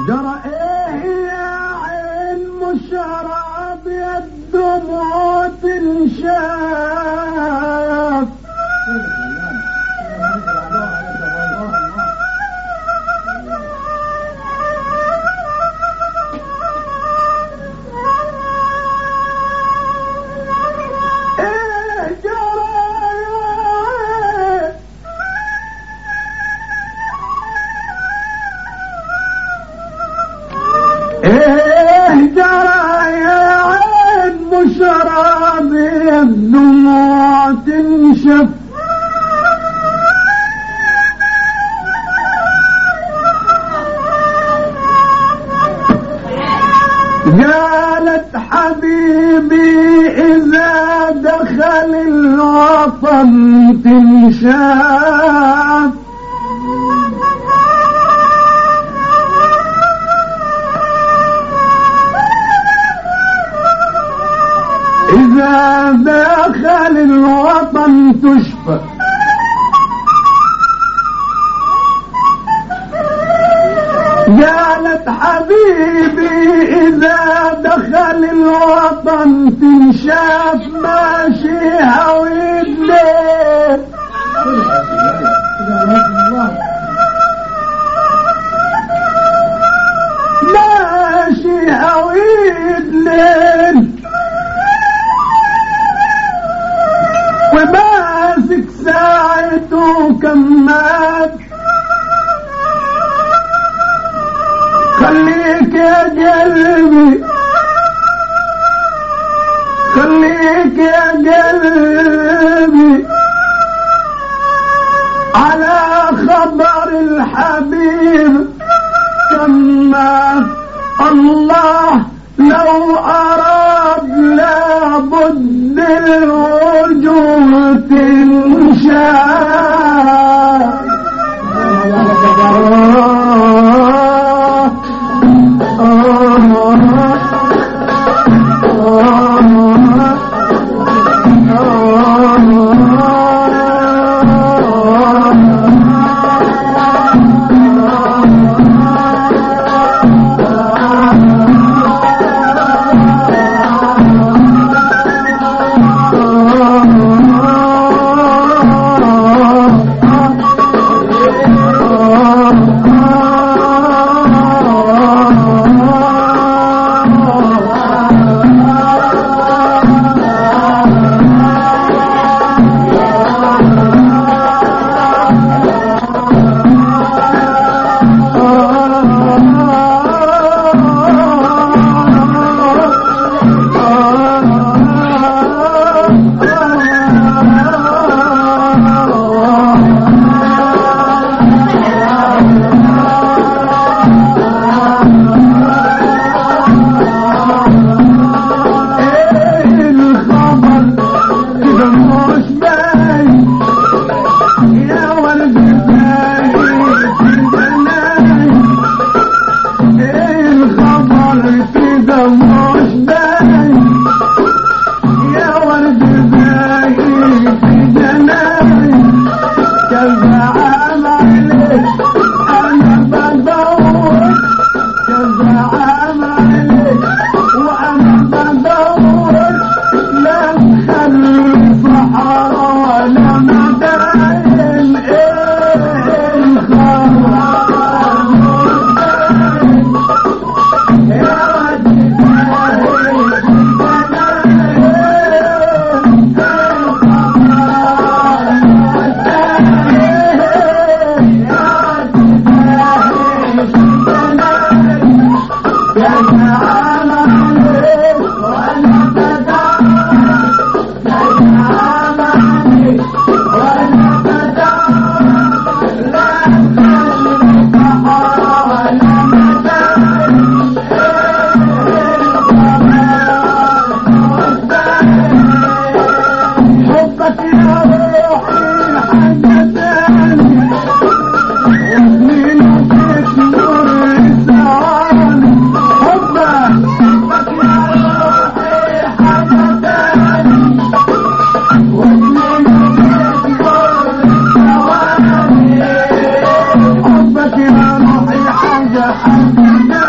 جرى ايه يا عين مشرب يا الدموع تنشاف ايه جرى يا عين ايه جرى يا عين مشرب الدموع تنشف قالت حبيبي اذا دخل الوطن تنشاف إذا دخل الوطن تشفى قالت حبيبي إذا دخل الوطن تنشاف ماشي هويد ليه ماشي هويد ليه وماسك ساعته كماد خليك يا قلبي خليك يا قلبي على خبر الحبيب كماد الله لو أراد لابد الوجوه تنشاف ايه الخبر كده مش باين يا ولد باين كده نايم ايه الخبر كده مش باين يا ولد باين كده نايم كذا عام عليك انا بدور كذا عام عليك وانا بدور لا تخلي صحراء ولا مداين ايه الخبر يا حبك يا روحي حاجة تانية وسنين وتكبر ثواني حبك حبك يا روحي حاجة تانية وسنين وتكبر ثواني حبك يا روحي حاجة حاجة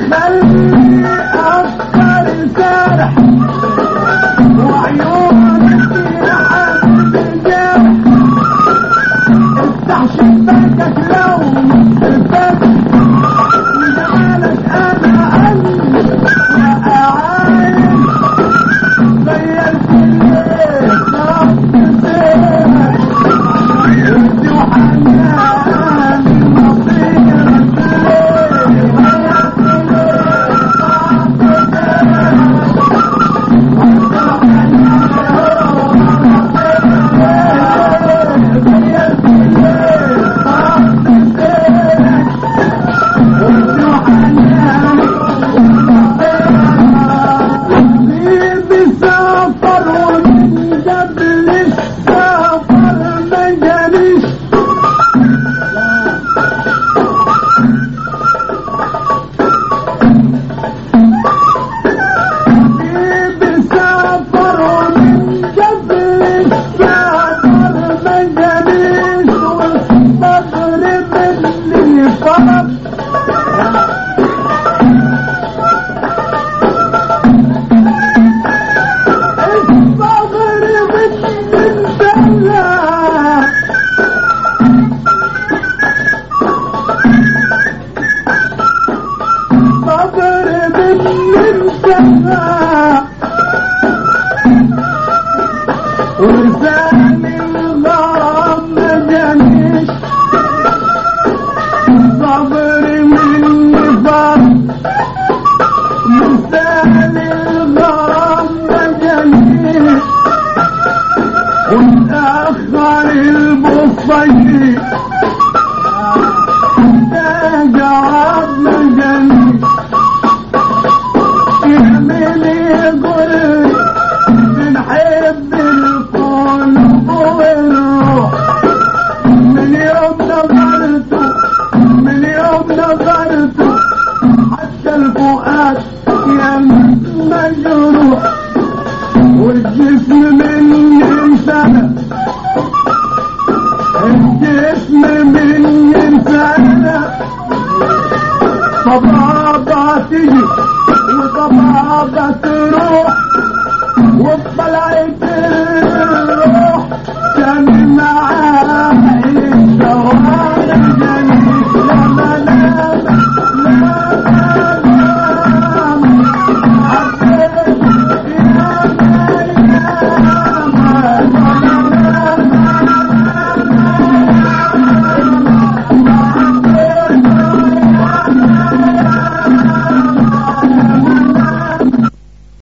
خلي أفكار سارح وعيونك يا حبيبي جارح افتح شباكك لو مستفاد وجعلك انا قلبي وأعاين غيرت الليل صرفت سيرك انت وحناني مصيرك ليه غيرت الليل صرفت سيرك سافر ومن قبل السفر ما جاليش بسافر ومن قبل السفر ما جاليش والصبر مني فرق الصبر مني انتهى صبر مني انتهى ولسان الغرام ما جانيش صبر مني فرق لسان الغرام ما جانيش وتأخر البصير ده جواب ما جانيش يعمل يقول بنحب القلب والروح من يوم نظرته من يوم نظرته حتى الفؤاد يا مجروح والجسم مني سنة الجسم مني سنة طبابة تجي وطبابة تروح وطلعت الروح كان معاك